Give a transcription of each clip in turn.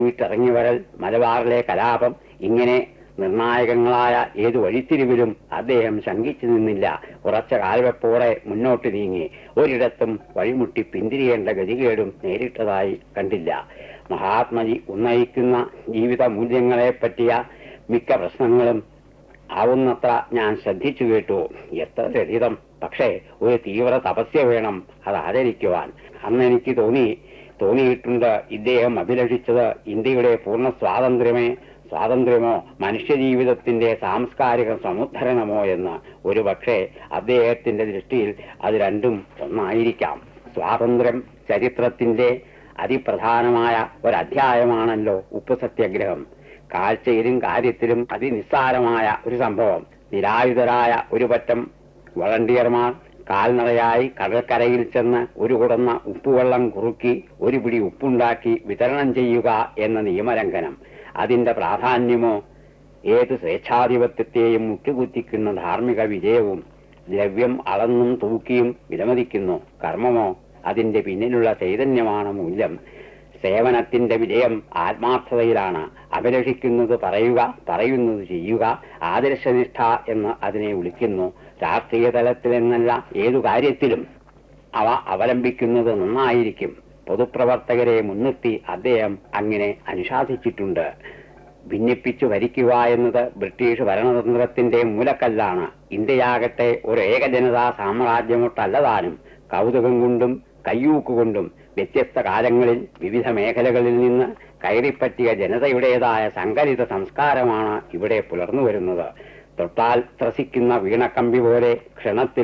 വീട്ടിറങ്ങി വരൽ മലബാറിലെ കലാപം ഇങ്ങനെ നിർണായകങ്ങളായ ഏതു വഴിത്തിരിവിലും അദ്ദേഹം ശങ്കിച്ചു നിന്നില്ല ഉറച്ച കാൽവെപ്പോടെ മുന്നോട്ട് നീങ്ങി ഒരിടത്തും വഴിമുട്ടി പിന്തിരിയേണ്ട ഗതികേടും നേരിട്ടതായി കണ്ടില്ല മഹാത്മജി ഉന്നയിക്കുന്ന ജീവിത മൂല്യങ്ങളെ പറ്റിയ മിക്ക പ്രശ്നങ്ങളും ആവുന്നത്ര ഞാൻ ശ്രദ്ധിച്ചു കേട്ടു എത്ര ലളിതം പക്ഷേ ഒരു തീവ്ര തപസ്യ വേണം അത് ആചരിക്കുവാൻ അന്ന് എനിക്ക് തോന്നി തോന്നിയിട്ടുണ്ട് ഇദ്ദേഹം അഭിലഷിച്ചത് ഇന്ത്യയുടെ പൂർണ്ണ സ്വാതന്ത്ര്യമേ സ്വാതന്ത്ര്യമോ മനുഷ്യജീവിതത്തിന്റെ സാംസ്കാരിക സമുദ്ധരണമോ എന്ന് ഒരു പക്ഷേ അദ്ദേഹത്തിന്റെ ദൃഷ്ടിയിൽ അത് രണ്ടും ഒന്നായിരിക്കാം സ്വാതന്ത്ര്യം ചരിത്രത്തിന്റെ അതിപ്രധാനമായ ഒരധ്യായമാണല്ലോ ഉപ്പ് സത്യാഗ്രഹം കാഴ്ചയിലും കാര്യത്തിലും അതിനിസ്സാരമായ ഒരു സംഭവം നിരായുധരായ ഒരു പറ്റം വളണ്ടിയർമാർ കാൽനടയായി കടൽക്കരയിൽ ചെന്ന് ഒരു കുടന്ന ഉപ്പുവെള്ളം കുറുക്കി ഒരു പിടി ഉപ്പുണ്ടാക്കി വിതരണം ചെയ്യുക എന്ന നിയമലംഘനം അതിന്റെ പ്രാധാന്യമോ ഏത് സ്വേച്ഛാധിപത്യത്തെയും മുട്ടുകുത്തിക്കുന്ന ധാർമ്മിക വിജയവും ദ്രവ്യം അളന്നും തൂക്കിയും വിലമതിക്കുന്നു കർമ്മമോ അതിന്റെ പിന്നിലുള്ള ചൈതന്യമാണ് മൂല്യം സേവനത്തിന്റെ വിജയം ആത്മാർത്ഥതയിലാണ് അഭിലഷിക്കുന്നത് പറയുക പറയുന്നത് ചെയ്യുക ആദർശനിഷ്ഠ എന്ന് അതിനെ വിളിക്കുന്നു രാഷ്ട്രീയ തലത്തിലെന്നല്ല ഏതു കാര്യത്തിലും അവ അവലംബിക്കുന്നത് നന്നായിരിക്കും പൊതുപ്രവർത്തകരെ മുൻനിർത്തി അദ്ദേഹം അങ്ങനെ അനുശാസിച്ചിട്ടുണ്ട് ഭിന്നിപ്പിച്ചു ഭരിക്കുക എന്നത് ബ്രിട്ടീഷ് ഭരണതന്ത്രത്തിന്റെ മൂലക്കല്ലാണ് ഇന്ത്യയാകട്ടെ ഒരു ഏകജനതാ സാമ്രാജ്യമൊട്ടല്ലതാനും കൗതുകം കൊണ്ടും കയ്യൂക്കുകൊണ്ടും വ്യത്യസ്ത കാലങ്ങളിൽ വിവിധ മേഖലകളിൽ നിന്ന് കയറിപ്പറ്റിയ ജനതയുടേതായ സങ്കലിത സംസ്കാരമാണ് ഇവിടെ പുലർന്നു വരുന്നത് തൊട്ടാൽ ത്രസിക്കുന്ന വീണക്കമ്പി പോലെ ക്ഷണത്തിൽ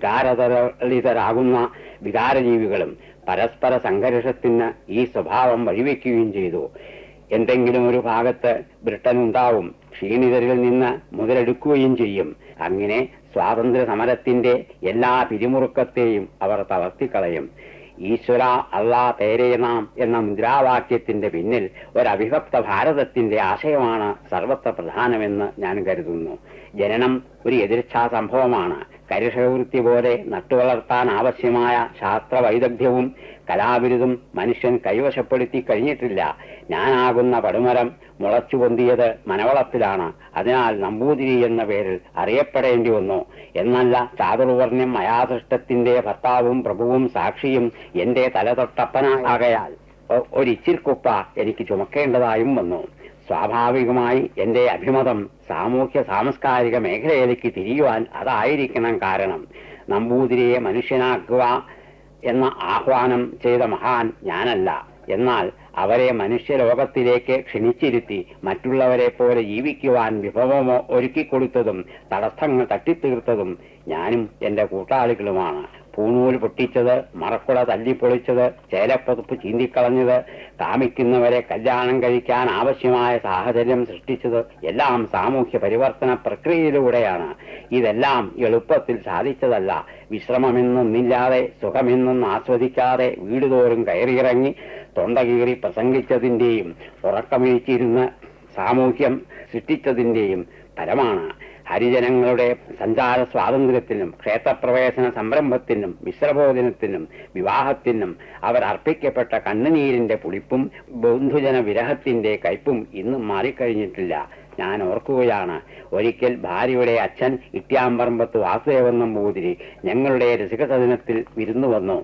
വികാരതരളിതരാകുന്ന വികാരജീവികളും പരസ്പര സംഘർഷത്തിന് ഈ സ്വഭാവം വഴിവെക്കുകയും ചെയ്തു എന്തെങ്കിലും ഒരു ഭാഗത്ത് ബ്രിട്ടൻ ഉണ്ടാവും ക്ഷീണിതരിൽ നിന്ന് മുതലെടുക്കുകയും ചെയ്യും അങ്ങനെ സ്വാതന്ത്ര്യ സമരത്തിന്റെ എല്ലാ പിരിമുറുക്കത്തെയും അവർ തളർത്തിക്കളയും ഈശ്വര അള്ളാ തേരേ നാം എന്ന മുദ്രാവാക്യത്തിന്റെ പിന്നിൽ ഒരവിഭക്ത ഭാരതത്തിന്റെ ആശയമാണ് സർവത്ര പ്രധാനമെന്ന് ഞാൻ കരുതുന്നു ജനനം ഒരു എതിർച്ഛാ സംഭവമാണ് കരിഷവൃത്തി പോലെ നട്ടുവളർത്താൻ ആവശ്യമായ ശാസ്ത്ര വൈദഗ്ധ്യവും കലാബിരുദും മനുഷ്യൻ കൈവശപ്പെടുത്തി കഴിഞ്ഞിട്ടില്ല ഞാനാകുന്ന പടുമരം മുളച്ചു പൊന്തിയത് മനവളത്തിലാണ് അതിനാൽ നമ്പൂതിരി എന്ന പേരിൽ അറിയപ്പെടേണ്ടി വന്നു എന്നല്ല ചാതുർവർണ്ണ്യം മയാസൃഷ്ടത്തിന്റെ ഭർത്താവും പ്രഭുവും സാക്ഷിയും എന്റെ തലതൊട്ടപ്പനാകയാൽ ഒ- ഒരിച്ചിൽക്കുപ്പ എനിക്ക് ചുമക്കേണ്ടതായും വന്നു സ്വാഭാവികമായി എന്റെ അഭിമതം സാമൂഹ്യ സാംസ്കാരിക മേഖലയിലേക്ക് തിരിയുവാൻ അതായിരിക്കണം കാരണം നമ്പൂതിരിയെ മനുഷ്യനാക്കുക എന്ന ആഹ്വാനം ചെയ്ത മഹാൻ ഞാനല്ല എന്നാൽ അവരെ മനുഷ്യലോകത്തിലേക്ക് ക്ഷണിച്ചിരുത്തി മറ്റുള്ളവരെ പോലെ ജീവിക്കുവാൻ വിഭവമോ ഒരുക്കിക്കൊടുത്തതും തടസ്സങ്ങൾ തട്ടിത്തീർത്തതും ഞാനും എന്റെ കൂട്ടാളികളുമാണ് പൂണൂൽ പൊട്ടിച്ചത് മറക്കുള തല്ലിപ്പൊളിച്ചത് ചേലപ്പതുപ്പ് ചീന്തിക്കളഞ്ഞത് കാമിക്കുന്നവരെ കല്യാണം കഴിക്കാൻ ആവശ്യമായ സാഹചര്യം സൃഷ്ടിച്ചത് എല്ലാം സാമൂഹ്യ പരിവർത്തന പ്രക്രിയയിലൂടെയാണ് ഇതെല്ലാം എളുപ്പത്തിൽ സാധിച്ചതല്ല വിശ്രമമെന്നൊന്നില്ലാതെ സുഖമെന്നൊന്നും ആസ്വദിക്കാതെ വീടുതോറും കയറിയിറങ്ങി തൊണ്ടകീറി പ്രസംഗിച്ചതിന്റെയും ഉറക്കമിഴിച്ചിരുന്ന് സാമൂഹ്യം സൃഷ്ടിച്ചതിന്റെയും ഫലമാണ് ഹരിജനങ്ങളുടെ സഞ്ചാര സ്വാതന്ത്ര്യത്തിനും ക്ഷേത്രപ്രവേശന സംരംഭത്തിനും മിശ്രഭോജനത്തിനും വിവാഹത്തിനും അവർ അർപ്പിക്കപ്പെട്ട കണ്ണുനീരിന്റെ പുളിപ്പും ബന്ധുജന വിരഹത്തിന്റെ കയ്പും ഇന്നും മാറിക്കഴിഞ്ഞിട്ടില്ല ഞാൻ ഓർക്കുകയാണ് ഒരിക്കൽ ഭാര്യയുടെ അച്ഛൻ ഇട്ടിയാമ്പറമ്പത്ത് വാസുദേവൻ നമ്പൂതിരി ഞങ്ങളുടെ രസികസദനത്തിൽ വിരുന്നു വന്നു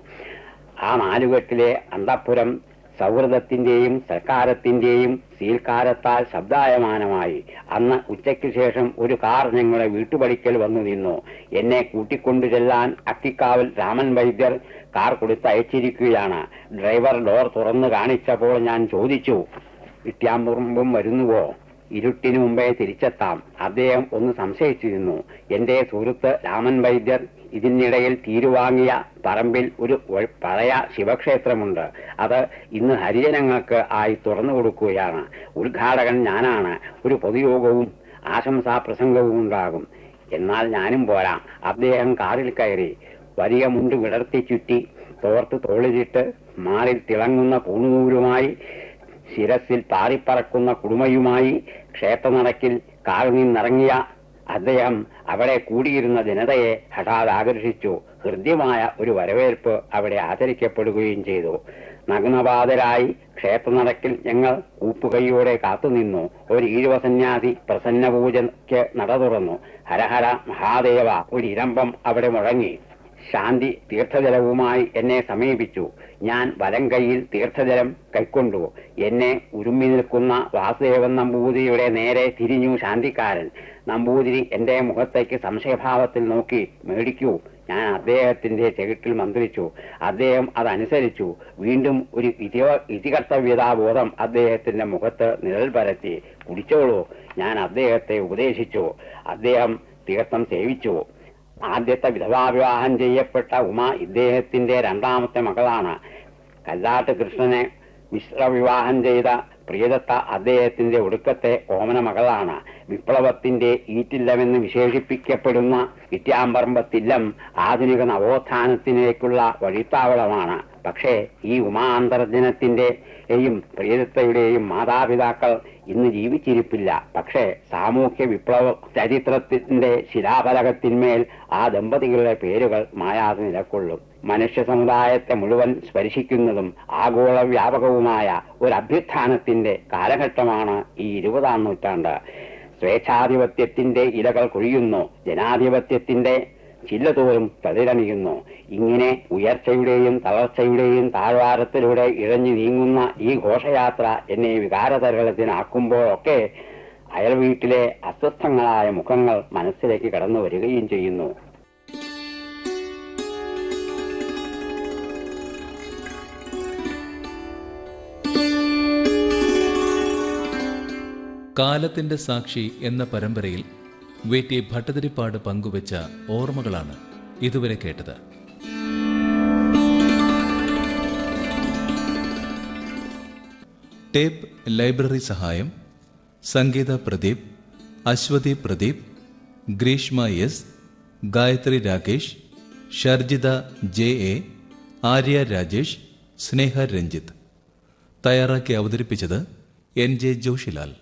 ആ നാലുകെട്ടിലെ അന്തപ്പുരം സൗഹൃദത്തിന്റെയും സൽക്കാരത്തിന്റെയും സീൽക്കാരത്താൽ ശബ്ദായമാനമായി അന്ന് ഉച്ചയ്ക്ക് ശേഷം ഒരു കാർ ഞങ്ങളെ വീട്ടുപടിക്കൽ വന്നു നിന്നു എന്നെ കൂട്ടിക്കൊണ്ടു ചെല്ലാൻ അക്കിക്കാവൽ രാമൻ വൈദ്യർ കാർ കൊടുത്തയച്ചിരിക്കുകയാണ് ഡ്രൈവർ ഡോർ തുറന്നു കാണിച്ചപ്പോൾ ഞാൻ ചോദിച്ചു ഇട്ടിയാമ്പുറമ്പും വരുന്നുവോ ഇരുട്ടിനു മുമ്പേ തിരിച്ചെത്താം അദ്ദേഹം ഒന്ന് സംശയിച്ചിരുന്നു എന്റെ സുഹൃത്ത് രാമൻ വൈദ്യർ ഇതിനിടയിൽ തീരുവാങ്ങിയ പറമ്പിൽ ഒരു ഒ- പഴയ ശിവക്ഷേത്രമുണ്ട് അത് ഇന്ന് ഹരിജനങ്ങൾക്ക് ആയി തുറന്നു കൊടുക്കുകയാണ് ഉദ്ഘാടകൻ ഞാനാണ് ഒരു പൊതുയോഗവും ആശംസാ പ്രസംഗവും ഉണ്ടാകും എന്നാൽ ഞാനും പോരാ അദ്ദേഹം കാറിൽ കയറി വലിയ മുണ്ട് വിടർത്തി ചുറ്റി തോർത്ത് തോളിലിട്ട് മാറിൽ തിളങ്ങുന്ന പൂണുനൂലുമായി ശിരസിൽ പാറിപ്പറക്കുന്ന കുടുമയുമായി ക്ഷേത്രനടക്കിൽ കാറിൽ നിന്നിറങ്ങിയ അദ്ദേഹം അവിടെ കൂടിയിരുന്ന ജനതയെ ഹഠാത് ആകർഷിച്ചു ഹൃദ്യമായ ഒരു വരവേൽപ്പ് അവിടെ ആചരിക്കപ്പെടുകയും ചെയ്തു നഗ്നപാതരായി ക്ഷേത്രനടക്കിൽ ഞങ്ങൾ കൂപ്പുകൈയോടെ കാത്തുനിന്നു ഒരു ഈഴവ സന്യാസി പ്രസന്ന പൂജയ്ക്ക് നട തുറന്നു ഹരഹര മഹാദേവ ഒരു ഇരമ്പം അവിടെ മുഴങ്ങി ശാന്തി തീർത്ഥജലവുമായി എന്നെ സമീപിച്ചു ഞാൻ വലം കൈയിൽ തീർത്ഥജലം കൈക്കൊണ്ടു എന്നെ ഉരുമ്മി നിൽക്കുന്ന വാസുദേവൻ നമ്പൂതിരിയുടെ നേരെ തിരിഞ്ഞു ശാന്തിക്കാരൻ നമ്പൂതിരി എന്റെ മുഖത്തേക്ക് സംശയഭാവത്തിൽ നോക്കി മേടിക്കൂ ഞാൻ അദ്ദേഹത്തിന്റെ ചെകിട്ടിൽ മന്ത്രിച്ചു അദ്ദേഹം അതനുസരിച്ചു വീണ്ടും ഒരു ഇതികർത്തവ്യതാബോധം അദ്ദേഹത്തിന്റെ മുഖത്ത് നിഴൽ പരത്തി കുടിച്ചോളൂ ഞാൻ അദ്ദേഹത്തെ ഉപദേശിച്ചു അദ്ദേഹം തീർത്ഥം സേവിച്ചു ആദ്യത്തെ വിധവാ വിവാഹം ചെയ്യപ്പെട്ട ഉമ ഇദ്ദേഹത്തിന്റെ രണ്ടാമത്തെ മകളാണ് കല്ലാട്ട് കൃഷ്ണനെ മിശ്ര വിവാഹം ചെയ്ത പ്രിയദത്ത അദ്ദേഹത്തിന്റെ ഒടുക്കത്തെ ഓമന മകളാണ് വിപ്ലവത്തിന്റെ ഈറ്റില്ലമെന്ന് വിശേഷിപ്പിക്കപ്പെടുന്ന ഇത്യാമ്പറമ്പത്തില്ലം ആധുനിക നവോത്ഥാനത്തിലേക്കുള്ള വഴിത്താവളമാണ് പക്ഷേ ഈ ഉമാന്തർജനത്തിന്റെയും പ്രിയദത്തയുടെയും മാതാപിതാക്കൾ ഇന്ന് ജീവിച്ചിരിപ്പില്ല പക്ഷേ സാമൂഹ്യ വിപ്ലവ ചരിത്രത്തിന്റെ ശിലാഫലകത്തിന്മേൽ ആ ദമ്പതികളുടെ പേരുകൾ മായാതെ നിലക്കൊള്ളും മനുഷ്യ സമുദായത്തെ മുഴുവൻ സ്പർശിക്കുന്നതും ആഗോള വ്യാപകവുമായ ഒരു അഭ്യുത്ഥാനത്തിന്റെ കാലഘട്ടമാണ് ഈ ഇരുപതാം നൂറ്റാണ്ട് സ്വേച്ഛാധിപത്യത്തിന്റെ ഇലകൾ കൊഴിയുന്നു ജനാധിപത്യത്തിന്റെ ചില്ലതോറും തളിരണിയുന്നു ഇങ്ങനെ ഉയർച്ചയുടെയും തളർച്ചയുടെയും താഴ്വാരത്തിലൂടെ ഇഴഞ്ഞു നീങ്ങുന്ന ഈ ഘോഷയാത്ര എന്നെ വികാരതരളത്തിനാക്കുമ്പോഴൊക്കെ അയൽ വീട്ടിലെ അസ്വസ്ഥങ്ങളായ മുഖങ്ങൾ മനസ്സിലേക്ക് കടന്നു വരികയും ചെയ്യുന്നു കാലത്തിന്റെ സാക്ഷി എന്ന പരമ്പരയിൽ വി ടി ഭട്ടതിരിപ്പാട് പങ്കുവച്ച ഓർമ്മകളാണ് ഇതുവരെ കേട്ടത് ടേപ്പ് ലൈബ്രറി സഹായം Sangeetha Pradeep Aswathy Pradeep Greeshma S Gayathri Rakesh Sharjitha J A Arya Rajesh Sneha Ranjith തയ്യാറാക്കി അവതരിപ്പിച്ചത് എൻ ജെ ജോഷിലാൽ